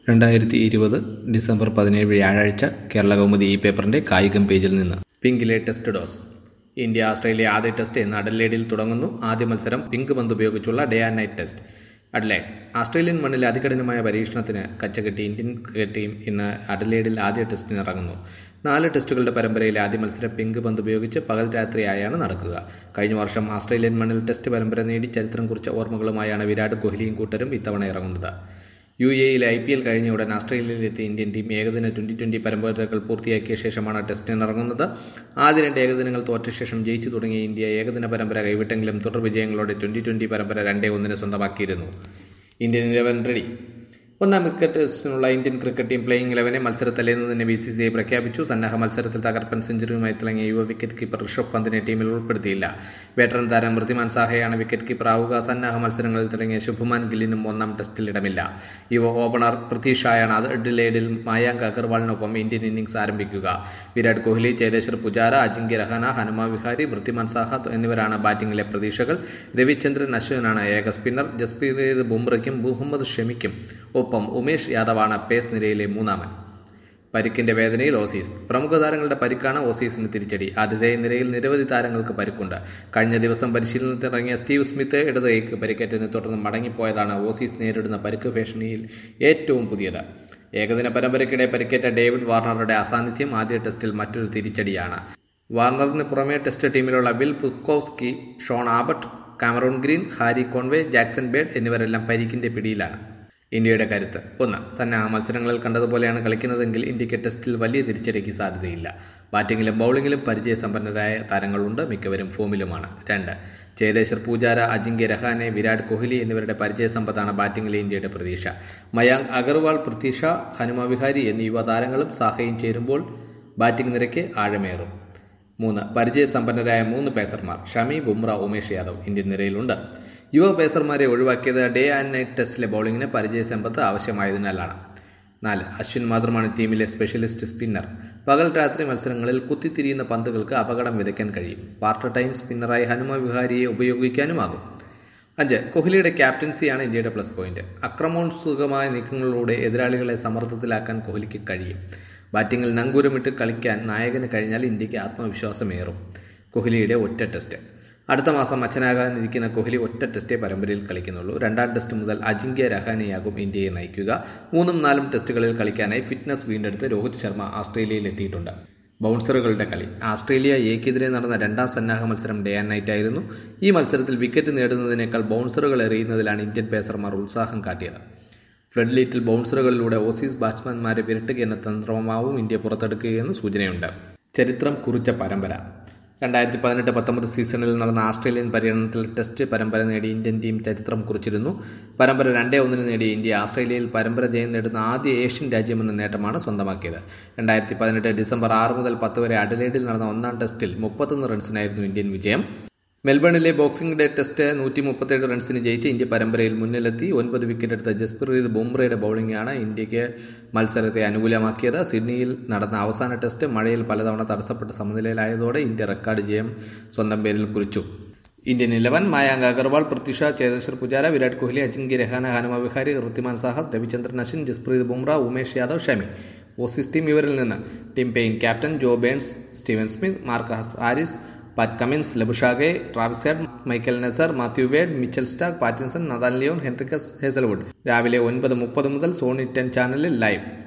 രണ്ടായിരത്തി ഇരുപത് ഡിസംബർ പതിനേഴ് വ്യാഴാഴ്ച കേരള കൗമുദി ഈ പേപ്പറിന്റെ കായികം പേജിൽ നിന്ന് പിങ്കിലെ ടെസ്റ്റ് ഡോസ് ഇന്ത്യ ഓസ്ട്രേലിയ ആദ്യ ടെസ്റ്റ് ഇന്ന് അഡലേഡിൽ തുടങ്ങുന്നു ആദ്യ മത്സരം പിങ്ക് പന്ത് ഉപയോഗിച്ചുള്ള day and night test Adelaide Australian മണ്ണിൽ അതികഠിനമായ പരീക്ഷണത്തിന് കച്ചകെട്ടി ഇന്ത്യൻ ക്രിക്കറ്റ് ടീം ഇന്ന് അഡലേഡിൽ ആദ്യ ടെസ്റ്റിന് ഇറങ്ങുന്നു നാല് ടെസ്റ്റുകളുടെ പരമ്പരയിലെ ആദ്യ മത്സരം പിങ്ക് പന്ത് ഉപയോഗിച്ച് പകൽ രാത്രിയായാണ് നടക്കുക കഴിഞ്ഞ വർഷം ഓസ്ട്രേലിയൻ മണ്ണിൽ ടെസ്റ്റ് പരമ്പര നേടി ചരിത്രം കുറിച്ച ഓർമ്മകളുമായാണ് വിരാട് കോഹ്ലിയും കൂട്ടരും ഇത്തവണ ഇറങ്ങുന്നത് യു എയിൽ ഐ പി എൽ കഴിഞ്ഞ ഉടൻ ഓസ്ട്രേലിയയിലെത്തിയ ഇന്ത്യൻ ടീം ഏകദിന ട്വന്റി ട്വന്റി പരമ്പരകൾ പൂർത്തിയാക്കിയ ശേഷമാണ് ടെസ്റ്റിന് ഇറങ്ങുന്നത് ആദ്യ രണ്ട് ഏകദിനങ്ങൾ തോറ്റ ശേഷം ജയിച്ചു തുടങ്ങിയ ഇന്ത്യ ഏകദിന പരമ്പര കൈവിട്ടെങ്കിലും തുടർ വിജയങ്ങളോടെ ട്വന്റി ട്വന്റി പരമ്പര രണ്ടേ ഒന്നിന് സ്വന്തമാക്കിയിരുന്നു ഇന്ത്യൻ ഇലവൻ റെഡി ഒന്നാം വിക്കറ്റ് ടെസ്റ്റിനുള്ള ഇന്ത്യൻ ക്രിക്കറ്റ് ടീം പ്ലേയിങ് ഇലവനെ മത്സരത്തലേന്ന് തന്നെ ബി സി സി ഐ പ്രഖ്യാപിച്ചു സന്നാഹ മത്സരത്തിൽ തകർപ്പൻ സെഞ്ചുറിയുമായി തിളങ്ങിയ യുവ വിക്കറ്റ് കീപ്പർ ഋഷഭ് പന്തിനെ ടീമിൽ ഉൾപ്പെടുത്തിയില്ല വേട്ടറൻ താരം വൃത്തിമാൻ സാഹയാണ് വിക്കറ്റ് കീപ്പർ ആവുക സന്നാഹ മത്സരങ്ങളിൽ തിളങ്ങിയ ശുഭ്മാൻ ഗില്ലിനും ഒന്നാം ടെസ്റ്റിൽ ഇടമില്ല യുവ ഓപ്പണർ പൃഥ്വി ഷായാണ് അഡ്ലേഡിൽ മായാങ്ക് അഗർവാളിനൊപ്പം ഇന്ത്യൻ ഇന്നിംഗ്സ് ആരംഭിക്കുക വിരാട് കോഹ്ലി ചേതേശ്വർ പുജാര അജിങ്ക്യ രഹാന ഹനുമ വിഹാരി വൃത്തിമാൻ സാഹ എന്നിവരാണ് ബാറ്റിംഗിലെ പ്രതീക്ഷകൾ രവിചന്ദ്രൻ അശ്വിനാണ് ഏക സ്പിന്നർ ജസ്പ്രീത് ബുംറയ്ക്കും മുഹമ്മദ് ഷമിക്കും ഒപ്പം ഉമേഷ് യാദവാണ് പേസ് നിരയിലെ മൂന്നാമൻ പരിക്കിന്റെ വേദനയിൽ ഓസീസ് പ്രമുഖ താരങ്ങളുടെ പരിക്കാണ് ഓസീസിന് തിരിച്ചടി ആതിഥേയ നിരയിൽ നിരവധി താരങ്ങൾക്ക് പരിക്കുണ്ട് കഴിഞ്ഞ ദിവസം പരിശീലനത്തിനിറങ്ങിയ സ്റ്റീവ് സ്മിത്ത് ഇടത് കൈക്ക് പരിക്കേറ്റതിനെ തുടർന്ന് മടങ്ങിപ്പോയതാണ് ഓസീസ് നേരിടുന്ന പരിക്ക് ഭീഷണിയിൽ ഏറ്റവും പുതിയത് ഏകദിന പരമ്പരയ്ക്കിടെ പരിക്കേറ്റ ഡേവിഡ് വാർണറുടെ അസാന്നിധ്യം ആദ്യ ടെസ്റ്റിൽ മറ്റൊരു തിരിച്ചടിയാണ് വാർണറിന് പുറമെ ടെസ്റ്റ് ടീമിലുള്ള Bill Pucovski Sean Abbott Cameron Green Harry Conway Jackson Bird എന്നിവരെല്ലാം പരിക്കിന്റെ പിടിയിലാണ് ഇന്ത്യയുടെ കരുത്ത് ഒന്ന് സന്നാഹ മത്സരങ്ങളിൽ കണ്ടതുപോലെയാണ് കളിക്കുന്നതെങ്കിൽ ഇന്ത്യക്ക് ടെസ്റ്റിൽ വലിയ തിരിച്ചടിക്ക് സാധ്യതയില്ല ബാറ്റിംഗിലും ബൗളിംഗിലും പരിചയസമ്പന്നരായ താരങ്ങളുണ്ട് മിക്കവരും ഫോമിലുമാണ് രണ്ട് ചേതേശ്വർ പൂജാര അജിങ്ക്യ രഹാനെ വിരാട് കോഹ്ലി എന്നിവരുടെ പരിചയസമ്പത്താണ് ബാറ്റിംഗിലെ ഇന്ത്യയുടെ പ്രതീക്ഷ മയാങ്ക് അഗർവാൾ പൃഥ്വി ഷാ ഹനുമ വിഹാരി എന്നീ യുവതാരങ്ങളും സാഹയും ചേരുമ്പോൾ ബാറ്റിംഗ് നിരക്ക് ആഴമേറും മൂന്ന് പരിചയസമ്പന്നരായ മൂന്ന് പേസർമാർ ഷമി ബുംറ ഉമേഷ് യാദവ് ഇന്ത്യൻ നിരയിലുണ്ട് യുവ പേസർമാരെ ഒഴിവാക്കിയത് ഡേ ആൻഡ് നൈറ്റ് ടെസ്റ്റിലെ ബൗളിങ്ങിന് പരിചയസമ്പത്ത് ആവശ്യമായതിനാലാണ് നാല് അശ്വിൻ മാത്രമാണ് ടീമിലെ സ്പെഷ്യലിസ്റ്റ് സ്പിന്നർ പകൽ രാത്രി മത്സരങ്ങളിൽ കുത്തിത്തിരിയുന്ന പന്തുകൾക്ക് അപകടം വിതയ്ക്കാൻ കഴിയും പാർട്ട് ടൈം സ്പിന്നറായി ഹനുമ വിഹാരിയെ ഉപയോഗിക്കാനുമാകും അഞ്ച് കോഹ്ലിയുടെ ക്യാപ്റ്റൻസിയാണ് ഇന്ത്യയുടെ പ്ലസ് പോയിന്റ് അക്രമോത്സുകമായ നീക്കങ്ങളിലൂടെ എതിരാളികളെ സമ്മർദ്ദത്തിലാക്കാൻ കോഹ്ലിക്ക് കഴിയും ബാറ്റിംഗിൽ നങ്കൂരമിട്ട് കളിക്കാൻ നായകന് കഴിഞ്ഞാൽ ഇന്ത്യക്ക് ആത്മവിശ്വാസമേറും കോഹ്ലിയുടെ ഒറ്റ ടെസ്റ്റ് അടുത്ത മാസം അച്ഛനാകാനിരിക്കുന്ന കോഹ്ലി ഒറ്റ ടെസ്റ്റേ പരമ്പരയിൽ കളിക്കുന്നുള്ളൂ രണ്ടാം ടെസ്റ്റ് മുതൽ അജിങ്ക്യ രഹാനെയാകും ഇന്ത്യയെ നയിക്കുക മൂന്നും നാലും ടെസ്റ്റുകളിൽ കളിക്കാനായി ഫിറ്റ്നസ് വീണ്ടെടുത്ത് രോഹിത് ശർമ്മ ആസ്ട്രേലിയയിൽ എത്തിയിട്ടുണ്ട് ബൗൺസറുകളുടെ കളി ആസ്ട്രേലിയ എക്കെതിരെ നടന്ന രണ്ടാം സന്നാഹ മത്സരം ഡേ ആൻഡ് നൈറ്റ് ആയിരുന്നു ഈ മത്സരത്തിൽ വിക്കറ്റ് നേടുന്നതിനേക്കാൾ ബൗൺസറുകൾ എറിയുന്നതിലാണ് ഇന്ത്യൻ പേസർമാർ ഉത്സാഹം കാട്ടിയത് ഫ്ലഡ് ലീറ്റിൽ ബൗൺസറുകളിലൂടെ ഓസീസ് ബാറ്റ്സ്മാൻമാരെ വിരട്ടുകയെന്ന തന്ത്രമാവും ഇന്ത്യ പുറത്തെടുക്കുകയെന്ന് സൂചനയുണ്ട് ചരിത്രം കുറിച്ച പരമ്പര രണ്ടായിരത്തി പതിനെട്ട് പത്തൊമ്പത് സീസണിൽ നടന്ന ഓസ്ട്രേലിയൻ പര്യടനത്തിൽ ടെസ്റ്റ് പരമ്പര നേടി ഇന്ത്യൻ ടീം ചരിത്രം കുറിച്ചിരുന്നു പരമ്പര രണ്ടേ ഒന്നിന് നേടിയ ഇന്ത്യ ഓസ്ട്രേലിയയിൽ പരമ്പര ജയം നേടുന്ന ആദ്യ ഏഷ്യൻ രാജ്യമെന്ന നേട്ടമാണ് സ്വന്തമാക്കിയത് രണ്ടായിരത്തി പതിനെട്ട് ഡിസംബർ ആറ് മുതൽ പത്ത് വരെ അഡലേഡിൽ നടന്ന ഒന്നാം ടെസ്റ്റിൽ മുപ്പത്തൊന്ന് റൺസിനായിരുന്നു ഇന്ത്യൻ വിജയം മെൽബണിലെ ബോക്സിംഗ് ഡേ ടെസ്റ്റ് നൂറ്റി മുപ്പത്തേഴ് റൺസിന് ജയിച്ച് ഇന്ത്യ പരമ്പരയിൽ മുന്നിലെത്തി ഒൻപത് വിക്കറ്റ് എടുത്ത ജസ്പ്രീത് ബുംറയുടെ ബൗളിംഗാണ് ഇന്ത്യക്ക് മത്സരത്തെ അനുകൂലമാക്കിയത് സിഡ്നിയിൽ നടന്ന അവസാന ടെസ്റ്റ് മഴയിൽ പലതവണ തടസ്സപ്പെട്ട സമനിലയിലായതോടെ ഇന്ത്യ റെക്കോർഡ് ജയം സ്വന്തം പേരിൽ കുറിച്ചു Indian Eleven Mayank Agarwal പൃഥ്വിഷ Cheteshwar Pujara Virat Kohli Ajinkya Rahane Hanuma Vihari ഋത്തിമാൻ സാഹസ് Ravichandran Ashwin Jasprit Bumrah Umesh Yadav Shami Aussies team ഇവരിൽ നിന്ന് team pain captain Joe burns Steven Smith Marcus Aris പാറ്റ് Cummins ലബുഷാഗെ Travis head Michael നെസർ Mathew word Mitchell stack Pattinson Nathan Leon Henriques Hazlewood രാവിലെ ഒൻപത് മുപ്പത് മുതൽ സോണി ടെൻ ചാനലിൽ ലൈവ്